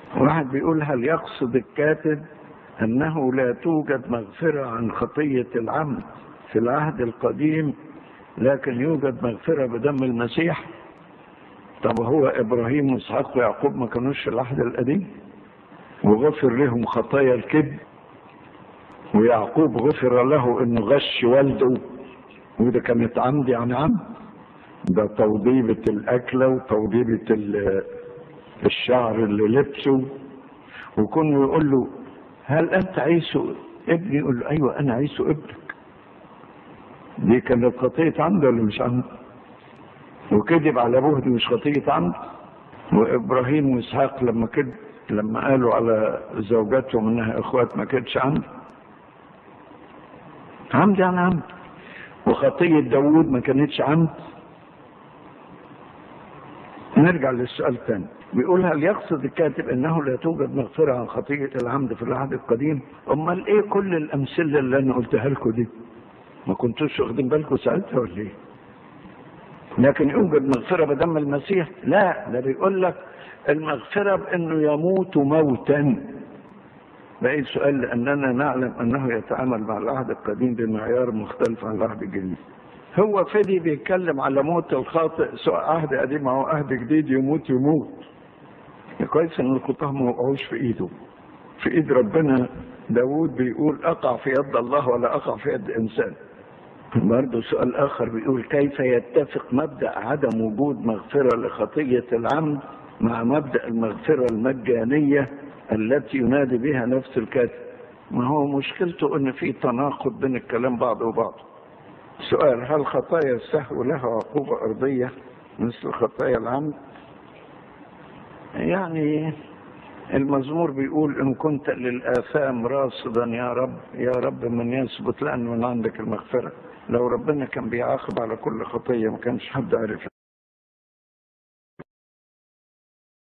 واحد بيقول هل يقصد الكاتب أنه لا توجد مغفرة عن خطية العمد في العهد القديم لكن يوجد مغفرة بدم المسيح طب هو إبراهيم وإسحاق ويعقوب ما كانوش في العهد القديم وغفر لهم خطايا الكذب ويعقوب غفر له انه غش والده وده كانت عمد يعني عمد ده توضيبة الأكلة وتوضيبة الشعر اللي لبسه وكونه يقول له هل أنت عيسو ابني يقول له أيوة أنا عيسو ابنك دي كانت خطية عمد ولا مش عمد وكذب على أبوه دي مش خطية عمد وإبراهيم وإسحاق لما كذب لما قالوا على زوجاتهم انها اخوات ما كانتش عمد عمد يعني عمد وخطية داوود ما كانتش عمد نرجع للسؤال الثاني بيقول هل يقصد الكاتب انه لا توجد مغفرة عن خطية العمد في العهد القديم امال ايه كل الامثلة اللي انا قلتها لكم دي ما كنتوش واخدين بالكم ساعتها ولا ايه لكن يوجد مغفرة بدم المسيح لا ده بيقول لك المغفرة بأنه يموت موتا بقي سؤال لأننا نعلم أنه يتعامل مع العهد القديم بمعيار مختلف عن العهد الجديد هو فدي بيتكلم على موت الخاطئ سواء عهد قديم أو عهد جديد يموت يموت كويس ان الخطاه ما وقعوش في ايده في ايد ربنا داود بيقول اقع في يد الله ولا اقع في يد انسان برضه سؤال اخر بيقول كيف يتفق مبدا عدم وجود مغفره لخطيه العمد مع مبدا المغفره المجانيه التي ينادي بها نفس الكاتب ما هو مشكلته ان في تناقض بين الكلام بعض وبعض سؤال هل خطايا السهو لها عقوبه ارضيه مثل خطايا العمد يعني المزمور بيقول ان كنت للاثام راصدا يا رب يا رب من يثبت لان من عندك المغفره لو ربنا كان بيعاقب على كل خطيه ما كانش حد عارف